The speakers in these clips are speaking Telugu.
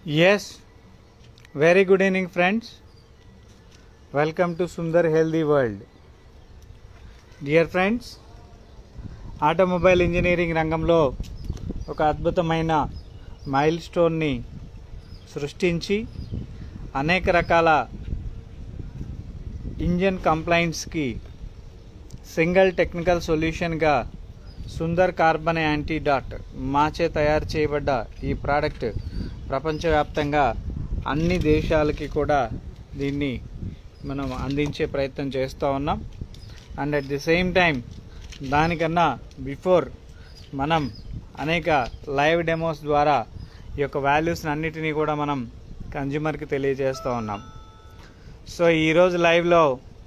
Yes, very good evening, friends. Welcome to Sundar Healthy World. Dear friends, automobile engineering రంగంలో ఒక అద్భుతమైన మైల్ స్టోన్ని సృష్టించి అనేక రకాల ఇంజన్ కంప్లైంట్స్కి సింగిల్ టెక్నికల్ సొల్యూషన్గా సుందర్ కార్బన్ యాంటీడాట్ మాచే తయారు చేయబడ్డ ఈ ప్రోడక్ట్ ప్రపంచవ్యాప్తంగా అన్ని దేశాలకి కూడా దీన్ని మనం అందించే ప్రయత్నం చేస్తూ ఉన్నాం and at the same time దానికన్నా బిఫోర్ మనం అనేక లైవ్ డెమోస్ ద్వారా ఈ యొక్క వాల్యూస్ని అన్నిటినీ కూడా మనం కన్జ్యూమర్కి తెలియజేస్తూ ఉన్నాం సో ఈరోజు లైవ్లో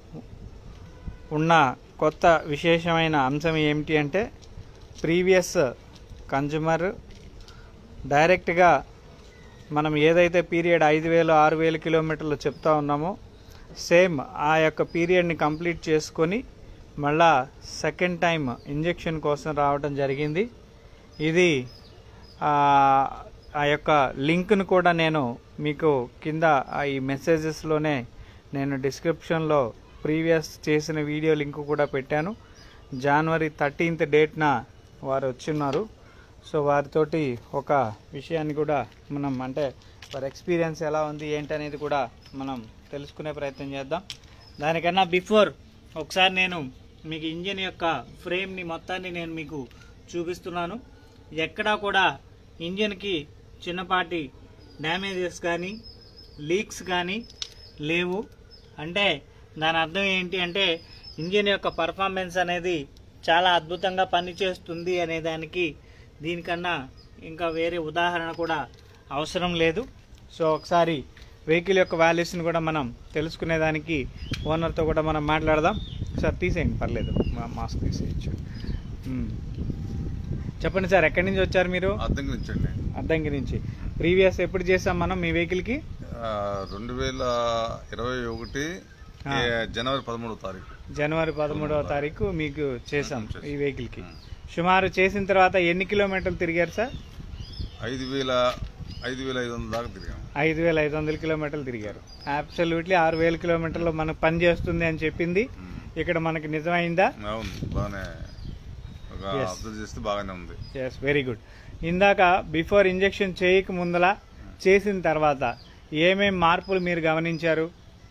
ఉన్న కొత్త విశేషమైన అంశం ఏమిటి అంటే ప్రీవియస్ కన్జ్యూమర్ డైరెక్ట్గా మనం ఏదైతే పీరియడ్ ఐదు వేలు ఆరు వేల కిలోమీటర్లు చెప్తా ఉన్నామో సేమ్ ఆ యొక్క పీరియడ్ని కంప్లీట్ చేసుకొని మళ్ళా సెకండ్ టైం ఇంజెక్షన్ కోసం రావడం జరిగింది ఇది ఆ ఆ యొక్క లింక్ను కూడా నేను మీకు కింద ఆ ఈ మెసేజెస్లోనే నేను డిస్క్రిప్షన్లో ప్రీవియస్ చేసిన వీడియో లింక్ కూడా పెట్టాను జనవరి థర్టీన్త్ డేట్న వారు వచ్చిన్నారు సో వారితోటి ఒక విషయాన్ని కూడా మనం అంటే వారి ఎక్స్పీరియన్స్ ఎలా ఉంది ఏంటనేది కూడా మనం తెలుసుకునే ప్రయత్నం చేద్దాం దానికన్నా బిఫోర్ ఒకసారి నేను మీకు ఇంజిన్ యొక్క ఫ్రేమ్ని మొత్తాన్ని నేను మీకు చూపిస్తున్నాను ఎక్కడా కూడా ఇంజిన్కి చిన్నపాటి డ్యామేజెస్ కానీ లీక్స్ కానీ లేవు అంటే దాని అర్థం ఏంటి అంటే ఇంజిన్ యొక్క పర్ఫార్మెన్స్ అనేది చాలా అద్భుతంగా పనిచేస్తుంది అనే దానికి దీనికన్నా ఇంకా వేరే ఉదాహరణ కూడా అవసరం లేదు సో ఒకసారి వెహికల్ యొక్క వాల్యూస్ని కూడా మనం తెలుసుకునేదానికి ఓనర్తో కూడా మనం మాట్లాడదాం సార్ తీసేయండి పర్లేదు మా- మాస్క్ తీసేయచ్చు మ్మ్. చెప్పండి సార్ ఎక్కడి నుంచి వచ్చారు మీరు అద్దెకి నుంచి అండి అద్దంకి నుంచి ప్రీవియస్ ఎప్పుడు చేసాం మనం మీ వెహికల్కి ఆ, రెండు వేల ఇరవై ఒకటి ఆ. ఏ, జనవరి పదమూడవ తారీఖు జనవరి పదమూడవ తారీఖు మీకు చేసాం చేసాం. ఈ వెహికల్కి మ్మ్. సుమారు చేసిన తర్వాత ఎన్ని కిలోమీటర్లు తిరిగారు సార్ ఐదు వేల ఐదు వేల ఐదు వందల దాకా తిరిగాం ఐదు వేల ఐదు వందల కిలోమీటర్లు తిరిగారు అబ్సల్యూట్లీ ఆరు వేల కిలోమీటర్లు మనకు పని చేస్తుంది అని చెప్పింది మ్మ్. ఇక్కడ మనకి నిజమైందా అవును బాగానే ఒక Yes. అబ్జర్వ్ చేస్తే బాగానే ఉంది ఎస్ వెరీ గుడ్ ఇందాక బిఫోర్ ఇంజెక్షన్ చేయక ముందల చేసిన తర్వాత ఏమేం మార్పులు మీరు గమనించారు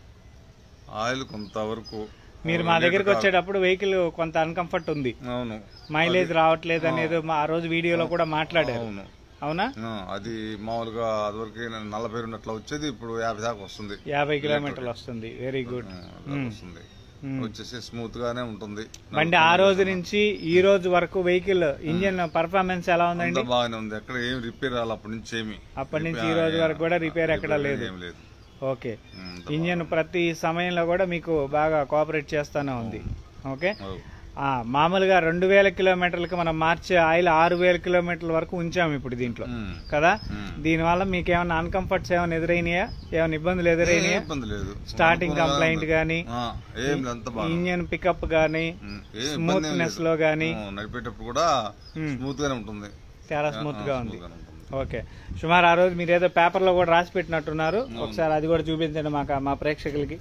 ఆయిల్ కొంతవరకు మీరు మా దగ్గరికి వచ్చేటప్పుడు వెహికల్ కొంత అన్కంఫర్ట్ ఉంది అవును మైలేజ్ రావట్లేదు అనేది మా- ఆ రోజు వీడియోలో కూడా మాట్లాడారు అవును అవునా ఆ, అది మామూలుగా అదివరకు నలభై రెండు అట్లా వచ్చేది ఇప్పుడు యాభై దాకా వస్తుంది యాభై కిలోమీటర్లు వస్తుంది వెరీ గుడ్ ఆ, అట్లా వస్తుంది వచ్చేసి స్మూత్ గానే ఉంటుంది బండి ఆ రోజు నుంచి ఈ రోజు వరకు వెహికల్ ఇంజిన్ పర్ఫార్మెన్స్ ఎలా ఉందండి అంతా బాగానే ఉంది ఎక్కడ ఏం రిపేర్ రాలి అప్పటి నుంచి ఏమి అప్పటి నుంచి ఈ రోజు వరకు కూడా రిపేర్ ఎక్కడా లేదు ఏం లేదు ఓకే ఉమ్, అంతా ఇంజిన్ ప్రతి సమయంలో కూడా మీకు బాగా కోఆపరేట్ చేస్తూనే ఉంది ఓకే బాగా- ఆ, మామూలుగా రెండు వేల కిలోమీటర్లకి మనం మార్చే ఆయిల్ ఆరు వేల కిలోమీటర్ల వరకు ఉంచాము ఇప్పుడు దీంట్లో ఉమ్. కదా ఉమ్. దీనివల్ల మీకు ఏమైనా అన్కంఫర్ట్స్ ఏమైనా ఎదురైనాయా ఏమైనా ఇబ్బందులు ఏ ఎదురైనాయా ఇబ్బంది లేదు స్టార్టింగ్ అనుకున్న కంప్లైంట్ కానీ ఆ, ఏం లేదు అంత బాగా ఇంజిన్ పికప్ కానీ ఉమ్, ఏ ఇబ్బంది ఏం స్మూత్నెస్ లేదు. లో కానీ ఆ, నడిపేటప్పుడు కూడా ఉమ్. స్మూత్ గానే ఉంటుంది చాలా ఆ, స్మూత్ ఆ, గా smooth ఉంది గానే ఉంటుంది ఓకే సుమారు ఆ రోజు మీరు ఏదో పేపర్లో కూడా రాసి పెట్టినట్టున్నారు ఒకసారి అది కూడా చూపించండి మాకు మా ప్రేక్షకులకి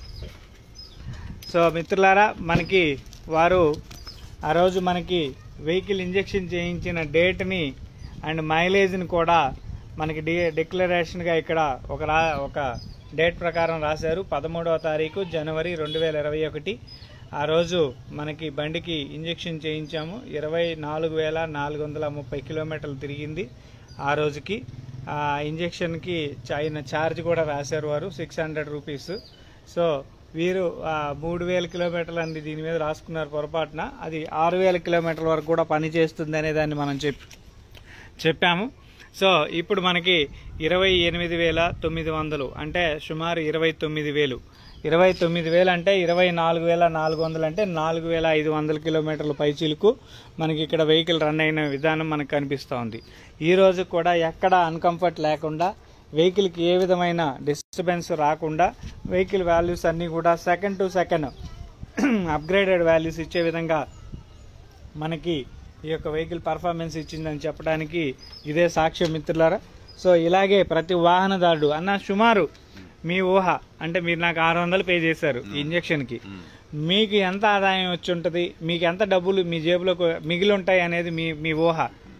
సో మిత్రులారా మనకి వారు ఆ రోజు మనకి వెహికల్ ఇంజెక్షన్ చేయించిన డేట్ని అండ్ మైలేజ్ని కూడా మనకి డి డిక్లరేషన్గా ఇక్కడ ఒక రా ఒక డేట్ ప్రకారం రాశారు పదమూడవ తారీఖు జనవరి రెండు వేల ఇరవై ఒకటి ఆ రోజు మనకి బండికి ఇంజెక్షన్ చేయించాము ఇరవై నాలుగు వేల నాలుగు వందల ముప్పై కిలోమీటర్లు తిరిగింది ఆ రోజుకి ఆ ఇంజెక్షన్కి ఆయన ఛార్జ్ కూడా రాశారు వారు సిక్స్ హండ్రెడ్ రూపీస్ సో వీరు ఆ, మూడు వేల కిలోమీటర్లు అంది దీని మీద రాసుకున్నారు పొరపాటున అది ఆరు వేల కిలోమీటర్ల వరకు కూడా పనిచేస్తుంది అనే దాన్ని మనం చెప్పి చెప్పాము సో ఇప్పుడు మనకి ఇరవై ఎనిమిది వేల తొమ్మిది వందలు అంటే సుమారు ఇరవై తొమ్మిది వేలు ఇరవై తొమ్మిది వేలు అంటే ఇరవై నాలుగు వేల నాలుగు వందలు అంటే నాలుగు వేల ఐదు వందల కిలోమీటర్ల పైచీలకు మనకి ఇక్కడ వెహికల్ రన్ అయిన విధానం మనకు కనిపిస్తూ ఉంది ఈ రోజు కూడా ఎక్కడ అన్కంఫర్ట్ లేకుండా వెహికల్కి ఏ విధమైన డిస్టర్బెన్స్ రాకుండా వెహికల్ వాల్యూస్ అన్నీ కూడా second to second upgraded values ఇచ్చే విధంగా మనకి ఈ యొక్క వెహికల్ పర్ఫార్మెన్స్ ఇచ్చిందని చెప్పడానికి ఇదే సాక్ష్యం మిత్రులారా సో ఇలాగే ప్రతి వాహనదారుడు అన్న సుమారు మీ ఊహ అంటే మీరు నాకు ఆరు వందలు పే చేశారు ఈ ఇంజక్షన్కి ఉమ్. మీకు ఎంత ఆదాయం వచ్చి ఉంటుంది మీకు ఎంత డబ్బులు మీ జేబులో మిగిలి ఉంటాయి అనేది మీ మీ ఊహ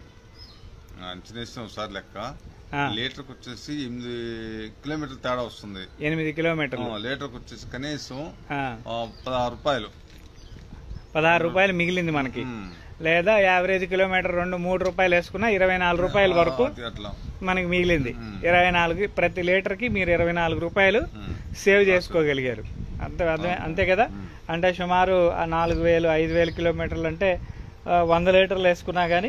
అంచనా వేసిన ఒకసారి లెక్క ఆ. లీటర్కి వచ్చేసి ఎనిమిది కిలోమీటర్ల తేడా వస్తుంది ఎనిమిది కిలోమీటర్లు ఆ, లీటర్కి వచ్చేసి కనీసం ఆ, ఆ, పదహారు రూపాయలు పదహారు రూపాయలు మిగిలింది మనకి ఉమ్. లేదా యావరేజ్ కిలోమీటర్ రెండు మూడు రూపాయలు వేసుకున్నా ఇరవై నాలుగు రూపాయల వరకు అది అట్లా మనకి మిగిలింది మ్మ్. ఇరవై నాలుగు ప్రతి లీటర్కి మీరు ఇరవై నాలుగు రూపాయలు ఉమ్. సేవ్ చేసుకోగలిగారు అంతే అదే అంతే కదా అంటే సుమారు ఆ నాలుగు వేలు ఐదు వేలు కిలోమీటర్లు అంటే ఆ, వంద లీటర్లు వేసుకున్నా కానీ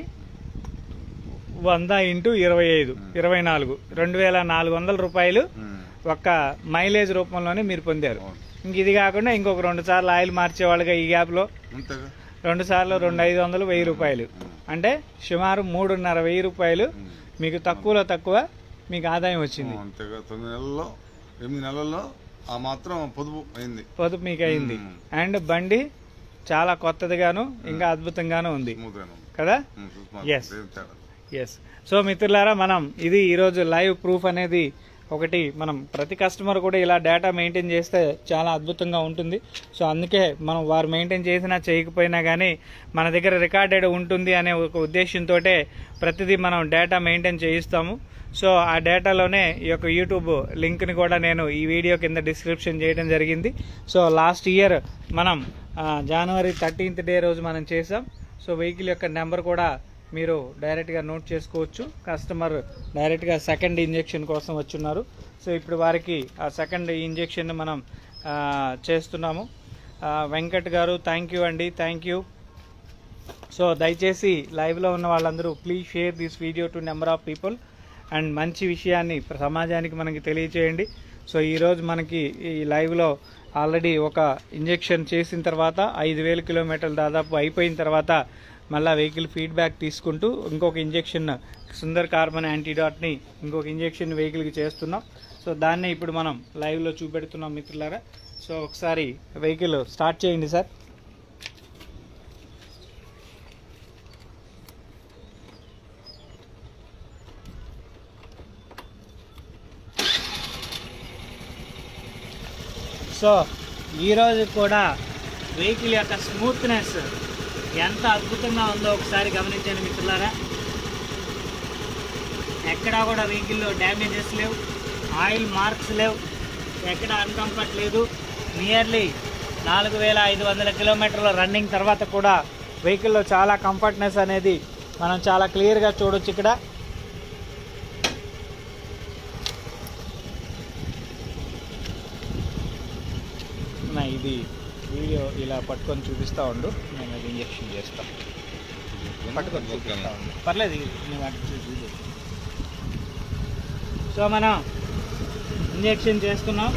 వంద ఇంటూ ఇరవై ఐదు ఇరవై నాలుగు రెండు వేల నాలుగు వందల రూపాయలు ఉమ్. ఒక్క మైలేజ్ రూపంలోనే మీరు పొందారు అవును. ఇంక ఇది కాకుండా ఇంకొక రెండు సార్లు ఆయిల్ మార్చేవాళ్ళుగా ఈ గ్యాప్లో అంతేగా రెండు సార్లు రెండు ఐదు వందలు వెయ్యి రూపాయలు అంటే సుమారు మూడున్నర వెయ్యి రూపాయలు ఉమ్. మీకు తక్కువలో తక్కువ మీకు ఆదాయం వచ్చింది ఆ, అంతేగా తొమ్మిది నెలల్లో ఎనిమిది నెలల్లో ఆ మాత్రం పొదుపు అయింది పొదుపు మీకు అయింది మ్మ్. అండ్ బండి చాలా కొత్తదిగాను ఇంకా అద్భుతంగాను ఉంది స్మూత్ గానే ఉంది కదా ఉమ్, చూస్తున్నా. Yes. ఏం తేడా ఎస్ సో మిత్రులారా మనం ఇది ఈరోజు లైవ్ ప్రూఫ్ అనేది ఒకటి మనం ప్రతి కస్టమర్ కూడా ఇలా డేటా మెయింటైన్ చేస్తే చాలా అద్భుతంగా ఉంటుంది సో అందుకే మనం వారు మెయింటైన్ చేసినా చేయకపోయినా కానీ మన దగ్గర రికార్డెడ్ ఉంటుంది అనే ఒక ఉద్దేశంతో ప్రతిదీ మనం డేటా మెయింటైన్ చేయిస్తాము సో ఆ డేటాలోనే ఈ యొక్క యూట్యూబ్ లింక్ని కూడా నేను ఈ వీడియో కింద డిస్క్రిప్షన్ చేయడం జరిగింది సో లాస్ట్ ఇయర్ మనం ఆ, జనవరి థర్టీన్త్ డే రోజు మనం చేసాం సో వెహికల్ యొక్క నెంబర్ కూడా మీరు డైరెక్ట్గా నోట్ చేసుకోవచ్చు కస్టమర్ డైరెక్ట్గా సెకండ్ ఇంజెక్షన్ కోసం వచ్చున్నారు సో ఇప్పుడు వారికి ఆ సెకండ్ ఇంజెక్షన్ మనం ఆ, చేస్తున్నాము ఆ, వెంకట్ గారు థ్యాంక్ యూ అండి థ్యాంక్ యూ సో దయచేసి లైవ్లో ఉన్న వాళ్ళందరూ please share this video to number of people and మంచి విషయాన్ని ప్ర- సమాజానికి మనకి తెలియచేయండి సో ఈరోజు మనకి ఈ లైవ్లో ఆల్రెడీ ఒక ఇంజెక్షన్ చేసిన తర్వాత ఐదు వేల కిలోమీటర్లు దాదాపు అయిపోయిన తర్వాత మళ్ళీ వెహికల్ ఫీడ్బ్యాక్ తీసుకుంటూ ఇంకొక ఇంజెక్షన్ సుందర్ కార్బన్ యాంటీడాట్ని ఇంకొక ఇంజెక్షన్ వెహికల్కి చేస్తున్నాం సో దాన్ని ఇప్పుడు మనం లైవ్లో చూపెడుతున్నాం మిత్రులారా సో ఒకసారి వెహికల్ స్టార్ట్ చేయండి సార్ సో ఈరోజు కూడా వెహికల్ యొక్క స్మూత్నెస్ ఎంత అద్భుతంగా ఉందో ఒకసారి గమనించండి మిత్రులారా ఎక్కడా కూడా వెహికల్లో డ్యామేజెస్ లేవు ఆయిల్ మార్క్స్ లేవు ఎక్కడ అన్కంఫర్ట్ లేదు నియర్లీ నాలుగు వేల ఐదు వందల కిలోమీటర్ల రన్నింగ్ తర్వాత కూడా వెహికల్లో చాలా కంఫర్ట్నెస్ అనేది మనం చాలా క్లియర్గా చూడొచ్చు ఇక్కడ నా ఇది వీడియో ఇలా పట్టుకొని చూపిస్తా ఉండు నేను అది ఇంజెక్షన్ చేస్తాను పట్టుకొని చూపిస్తా ఉండు పర్లేదు ఇది నేను అటు చూసి ఇది. సో మనం ఇంజెక్షన్ చేస్తున్నాం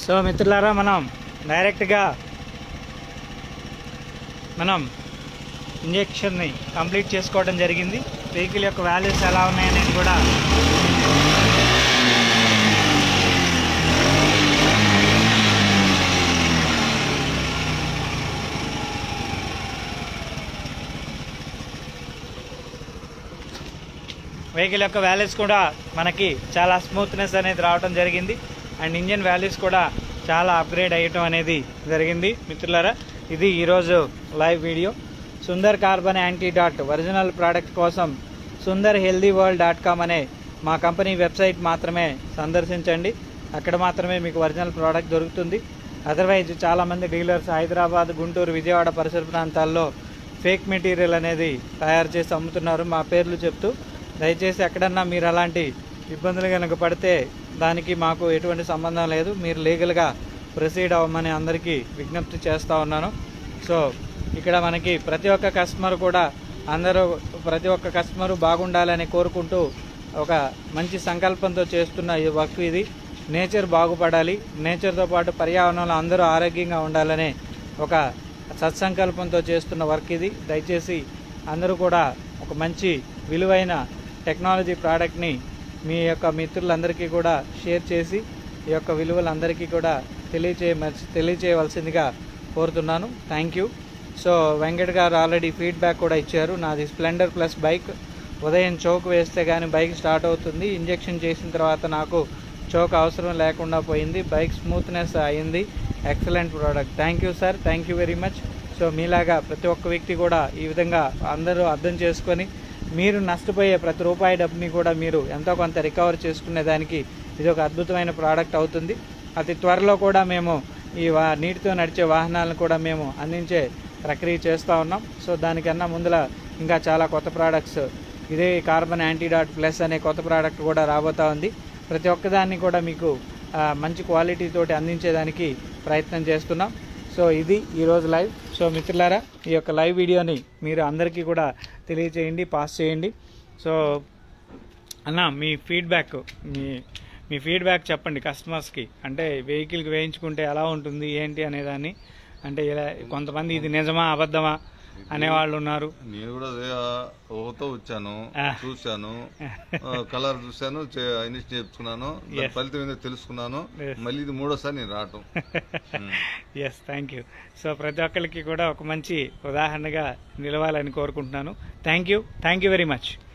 సో మిత్రులారా మనం డైరెక్ట్గా మనం ఇంజెక్షన్ని కంప్లీట్ చేసుకోవడం జరిగింది వెహికల్ యొక్క వాల్యూస్ ఎలా ఉన్నాయనేది కూడా వెహికల్ యొక్క వాల్యూస్ కూడా మనకి చాలా స్మూత్నెస్ అనేది రావడం జరిగింది అండ్ ఇంజిన్ వాల్యూస్ కూడా చాలా అప్గ్రేడ్ అయ్యటం అనేది జరిగింది మిత్రులారా ఇది ఈరోజు live video Sundar carbon antidote original product కోసం Sundar healthy world dot com అనే మా కంపెనీ వెబ్సైట్ మాత్రమే సందర్శించండి అక్కడ మాత్రమే మీకు ఒరిజినల్ ప్రోడక్ట్ దొరుకుతుంది అదర్వైజ్ చాలామంది డీలర్స్ హైదరాబాద్ గుంటూరు విజయవాడ పరిసర ప్రాంతాల్లో ఫేక్ మెటీరియల్ అనేది తయారు చేసి అమ్ముతున్నారు మా పేర్లు చెప్తూ దయచేసి ఎక్కడన్నా మీరు అలాంటి ఇబ్బందులు కనుక పడితే దానికి మాకు ఎటువంటి సంబంధం లేదు మీరు లీగల్గా ప్రొసీడ్ అవ్వమని అందరికీ విజ్ఞప్తి చేస్తూ ఉన్నాను సో ఇక్కడ మనకి ప్రతి ఒక్క కస్టమర్ కూడా అందరూ ప్రతి ఒక్క కస్టమర్ బాగుండాలని కోరుకుంటూ ఒక మంచి సంకల్పంతో చేస్తున్న ఈ వర్క్ ఇది నేచర్ బాగుపడాలి నేచర్తో పాటు పర్యావరణంలో అందరూ ఆరోగ్యంగా ఉండాలనే ఒక సత్సంకల్పంతో చేస్తున్న వర్క్ ఇది దయచేసి అందరూ కూడా ఒక మంచి విలువైన టెక్నాలజీ ప్రోడక్ట్ని మీ యొక్క మిత్రులందరికీ కూడా షేర్ చేసి ఈ యొక్క విలువలందరికీ కూడా తెలియచేయ తెలియచేయవలసిందిగా కోరుతున్నాను థ్యాంక్ యూ సో వెంకట్ గారు ఆల్రెడీ ఫీడ్బ్యాక్ కూడా ఇచ్చారు నాది స్ప్లెండర్ ప్లస్ బైక్ ఉదయం చౌక్ వేస్తే కానీ బైక్ స్టార్ట్ అవుతుంది ఇంజెక్షన్ చేసిన తర్వాత నాకు చౌక్ అవసరం లేకుండా పోయింది బైక్ స్మూత్నెస్ అయింది excellent product thank you sir thank you very much so మీలాగా ప్రతి ఒక్క వ్యక్తి కూడా ఈ విధంగా అందరూ అర్థం చేసుకొని మీరు నష్టపోయే ప్రతి రూపాయి డబ్బుని కూడా మీరు ఎంతో కొంత రికవర్ చేసుకునే దానికి ఇది ఒక అద్భుతమైన ప్రోడక్ట్ అవుతుంది అతి త్వరలో కూడా మేము ఈ వా నీటితో నడిచే వాహనాలను కూడా మేము అందించే ప్రక్రియ చేస్తూ ఉన్నాం సో దానికన్నా ముందల ఇంకా చాలా కొత్త ప్రోడక్ట్స్ ఇదే కార్బన్ యాంటీడాట్ ప్లస్ అనే కొత్త ప్రోడక్ట్ కూడా రాబోతా ఉంది ప్రతి ఒక్కదాన్ని కూడా మీకు ఆ, మంచి క్వాలిటీ తోటి అందించేదానికి ప్రయత్నం చేస్తున్నాం సో ఇది ఈరోజు లైవ్ సో మిత్రులారా ఈ యొక్క లైవ్ వీడియోని మీరు అందరికీ కూడా తెలియచేయండి పాస్ చేయండి సో అన్న మీ ఫీడ్బ్యాక్ మీ మీ ఫీడ్బ్యాక్ చెప్పండి కస్టమర్స్కి అంటే వెహికల్కి వేయించుకుంటే ఎలా ఉంటుంది ఏంటి అనేదాన్ని అంటే ఇలా కొంతమంది ఇది నిజమా అబద్ధమా అనేవాళ్ళు ఉన్నారు నేను కూడా అదే ఊహతో వచ్చాను ఆ. చూశాను కలర్ చూశాను ఇన్వెస్ట్ చేయించుకున్నాను దాని Yes. ఫలితం ఏందో తెలుసుకున్నాను Yes. మళ్ళీ ఇది మూడోసారి నేను రావటం ఉమ్. ఎస్ థ్యాంక్ యూ సో ప్రతి ఒక్కరికి కూడా ఒక మంచి ఉదాహరణగా నిలవాలని కోరుకుంటున్నాను thank you thank you very much